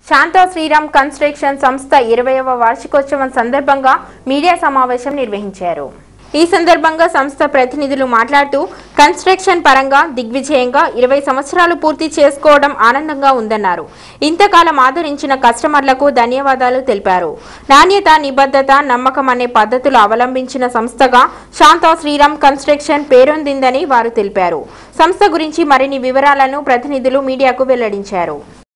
Shanta Sriram construction సంస్థ ఇరవైవ వార్షికోత్సవం సందర్భంగా మీడియా సమావేశం నిర్వహించారు ఈ సందర్భంగా సంస్థ ప్రతినిధులు మాట్లాడుతూ కన్స్ట్రక్షన్ పరంగా దిగ్విజయంగా ఇరవై సంవత్సరాలు పూర్తి చేసుకోవడం ఆనందంగా ఉందన్నారు ఇంతకాలం ఆదరించిన కస్టమర్లకు ధన్యవాదాలు తెలిపారు నాణ్యత నిబద్ధత నమ్మకం అనే పద్ధతులు అవలంబించిన సంస్థగా శాంతా శ్రీరామ్ కన్స్ట్రక్షన్ పేరొందిందని వారు తెలిపారు సంస్థ గురించి మరిన్ని వివరాలను ప్రతినిధులు మీడియాకు వెల్లడించారు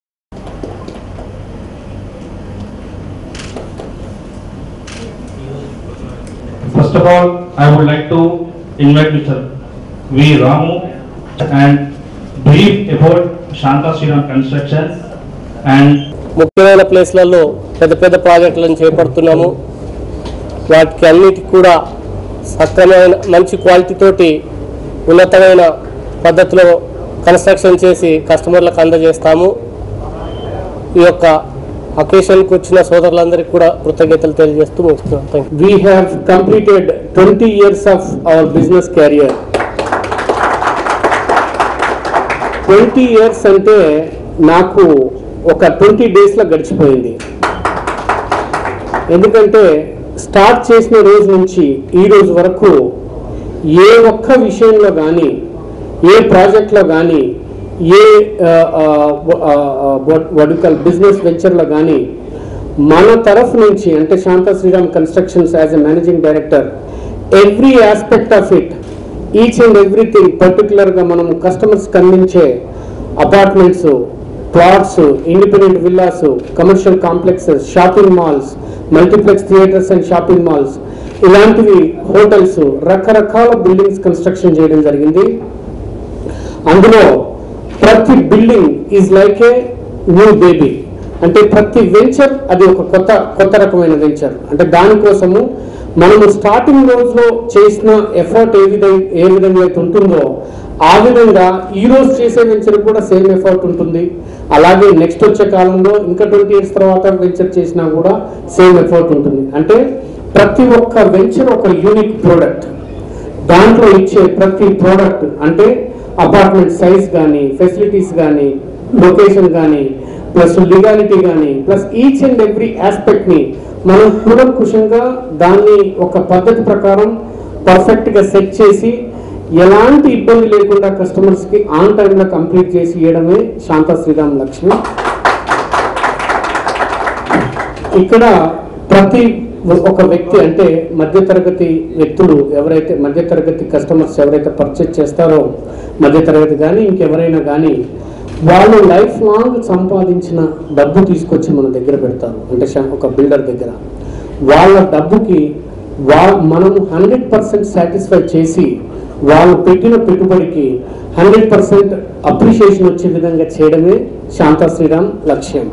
First of all, I would like to invite Mr. V. Ramu and brief about Shanta Sriram Construction and ముఖ్యమైన ప్లేస్లలో పెద్ద పెద్ద ప్రాజెక్టులను చేపడుతున్నాము వాటికి అన్నిటికి కూడా సక్రమైన మంచి క్వాలిటీతోటి ఉన్నతమైన పద్ధతిలో కన్స్ట్రక్షన్ చేసి కస్టమర్లకు అందజేస్తాము ఈ యొక్క అకేషన్కి వచ్చిన సోదరులందరికీ కూడా కృతజ్ఞతలు తెలియజేస్తూ ముగిస్తున్నాం thank you we have completed 20 years of our business career. 20 years అంటే నాకు ఒక ట్వంటీ డేస్లో గడిచిపోయింది ఎందుకంటే స్టార్ట్ చేసిన రోజు నుంచి ఈ రోజు వరకు ఏ ఒక్క విషయంలో కానీ ఏ ప్రాజెక్ట్లో కానీ ఏ వడుకల్ బిజినెస్ వెంచర్లో కానీ మన తరఫు నుంచి అంటే Shantha Sriram constructions as a managing director every aspect of it each and everything పర్టికులర్గా మనం కస్టమర్స్కి అందించే apartments plots independent villas commercial complexes shopping malls multiplex theatres and shopping malls ఇలాంటివి హోటల్స్ రకరకాల బిల్డింగ్స్ కన్స్ట్రక్షన్ చేయడం జరిగింది అందులో ప్రతి building is like a new baby అంటే ప్రతి వెంచర్ అది ఒక కొత్త కొత్త రకమైన వెంచర్ అంటే దానికోసము మనము స్టార్టింగ్ రోజులో చేసిన ఎఫర్ట్ ఏ విధంగా ఏ విధంగా అయితే ఉంటుందో ఆ విధంగా ఈ రోజు చేసే వెంచర్ కూడా సేమ్ ఎఫర్ట్ ఉంటుంది అలాగే నెక్స్ట్ వచ్చే కాలంలో ఇంకా ట్వంటీ ఇయర్స్ తర్వాత వెంచర్ చేసినా కూడా సేమ్ ఎఫర్ట్ ఉంటుంది అంటే ప్రతి ఒక్క వెంచర్ ఒక యూనిక్ ప్రోడక్ట్ దాంట్లో ఇచ్చే ప్రతి ప్రోడక్ట్ అంటే అపార్ట్మెంట్ సైజ్ కానీ ఫెసిలిటీస్ కానీ లొకేషన్ కానీ ప్లస్ లీగాలిటీ కానీ plus each and every aspect ని మనం కూలంకుషంగా దాన్ని ఒక పద్ధతి ప్రకారం పర్ఫెక్ట్ గా సెట్ చేసి ఎలాంటి ఇబ్బంది లేకుండా కస్టమర్స్ కి ఆన్ టైంలో కంప్లీట్ చేసి ఇవ్వడమే శాంత శ్రీరామ్ లక్ష్మి ఇక్కడ ప్రతి ఒక వ్యక్తి అంటే మధ్యతరగతి వ్యక్తులు ఎవరైతే మధ్యతరగతి కస్టమర్స్ ఎవరైతే పర్చేజ్ చేస్తారో మధ్యతరగతి కానీ ఇంకెవరైనా కానీ వాళ్ళు లైఫ్ లాంగ్ సంపాదించిన డబ్బు తీసుకొచ్చి మన దగ్గర పెడతారు అంటే శా- ఒక బిల్డర్ దగ్గర వాళ్ళ డబ్బుకి వా మనము హండ్రెడ్ పర్సెంట్ సాటిస్ఫై చేసి వాళ్ళు పెట్టిన పెట్టుబడికి హండ్రెడ్ పర్సెంట్ అప్రిషియేషన్ వచ్చే విధంగా చేయడమే శాంతా శ్రీరామ్ లక్ష్యం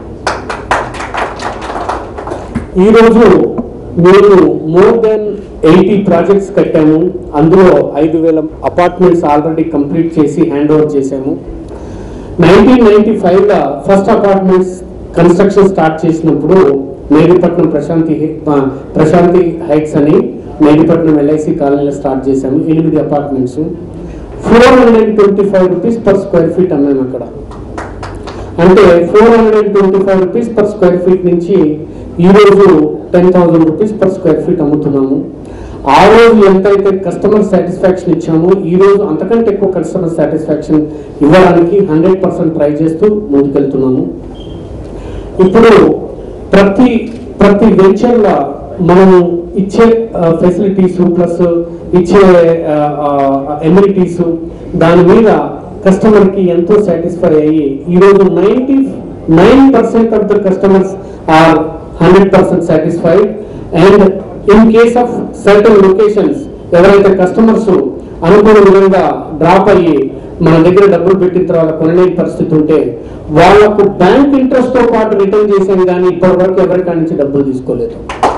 ఈరోజు మేము మోర్ దెన్ ఎయిటీ ప్రాజెక్ట్స్ కట్టాము అందులో ఐదు వేల అపార్ట్మెంట్స్ ఆల్రెడీ కంప్లీట్ చేసి హ్యాండ్ ఓవర్ చేశాము నైన్టీన్ నైన్టీ ఫైవ్లో ఫస్ట్ అపార్ట్మెంట్స్ కన్స్ట్రక్షన్ స్టార్ట్ చేసినప్పుడు మేడిపట్నం ప్రశాంతి హై- ఆ, ప్రశాంతి హైట్స్ అని మేడిపట్నం ఎల్ఐసి కాలనీలో స్టార్ట్ చేశాము ఎనిమిది apartments four hundred twenty five rupees per square feet అమ్మాము అక్కడ అంటే four hundred twenty five rupees per square feet నుంచి ఈ రోజు ten thousand rupees per square feet అమ్ముతున్నాము ఆ రోజు ఎంతైతే కస్టమర్ సాటిస్ఫాక్షన్ ఇచ్చామో ఈ రోజు అంతకంటే ఎక్కువ కస్టమర్ సాటిస్ఫాక్షన్ ఇవ్వడానికి హండ్రెడ్ పర్సెంట్ ట్రై చేస్తూ ముందుకెళ్తున్నాము ఇప్పుడు ప్రతి ప్రతి వెంచర్లో మనము ఇచ్చే ఫెసిలిటీస్ ప్లస్ ఇచ్చే ఎమ్యూనిటీస్ దాని మీద కస్టమర్ కి ఎంతో సాటిస్ఫై అయ్యి ఈరోజు ninety nine percent of the customers are hundred percent satisfied and in case of certain locations ఎవరైతే కస్టమర్స్ అనుకున్న విధంగా డ్రాప్ అయ్యి మన దగ్గర డబ్బులు పెట్టిన తర్వాత కొనలేని పరిస్థితి ఉంటే వాళ్ళకు బ్యాంక్ ఇంట్రెస్ట్ తో పాటు రిటర్న్ చేసేది కానీ ఇప్పటి వరకు ఎవరికాడి నుంచి డబ్బులు తీసుకోలేదు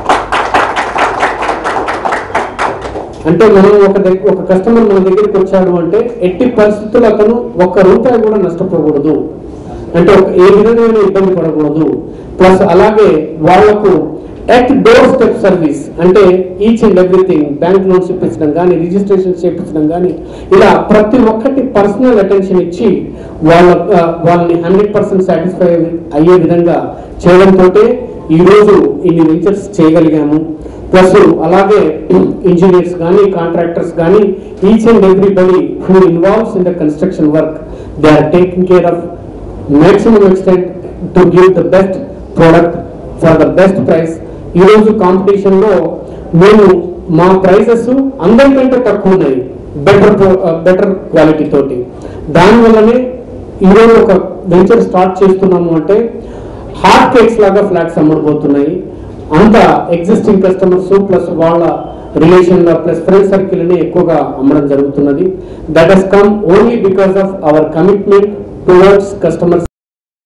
అంటే మనం ఒక దగ్గర ఒక కస్టమర్ మన దగ్గరికి వచ్చాడు అంటే ఎట్టి పరిస్థితుల్లో అతను ఒక్క రూపాయి కూడా నష్టపోకూడదు అంటే ఒక ఏ విధమైన ఇబ్బంది పడకూడదు ప్లస్ అలాగే వాళ్లకు ఎట్ డోర్ స్టెప్ సర్వీస్ అంటే each and everything bank loans ఇప్పించడం కానీ రిజిస్ట్రేషన్ చేయించడం కానీ ఇలా ప్రతి ఒక్కటి పర్సనల్ అటెన్షన్ ఇచ్చి వాళ్ళ ఆ, వాళ్ళని హండ్రెడ్ పర్సెంట్ సాటిస్ఫై అయ్యే విధంగా చేయడంతో ఈరోజు ఇన్ని వెంచర్స్ చేయగలిగాము ప్లస్ అలాగే ఇంజనీర్స్ కానీ కాంట్రాక్టర్స్ కానీ each and everybody who involves in the construction work they are taking care of maximum extent to give the best product for the best price ఈ రోజు కాంపిటీషన్ లో మేము మా ప్రైసెస్ అందరికంటే తక్కువ ఉన్నాయి బెటర్ బెటర్ క్వాలిటీ తోటి దానివల్లనే ఈరోజు ఒక వెంచర్ స్టార్ట్ చేస్తున్నాము అంటే హాట్ కేక్స్ లాగా ఫ్లాట్స్ అమ్ముడుపోతున్నాయి అంత ఎగ్జిస్టింగ్ కస్టమర్స్ ప్లస్ వాళ్ళ రిలేషన్ ప్లస్ ఫ్రెండ్ సర్కిల్ ని ఎక్కువగా అమ్మడం జరుగుతున్నది that has come only because of our commitment towards customers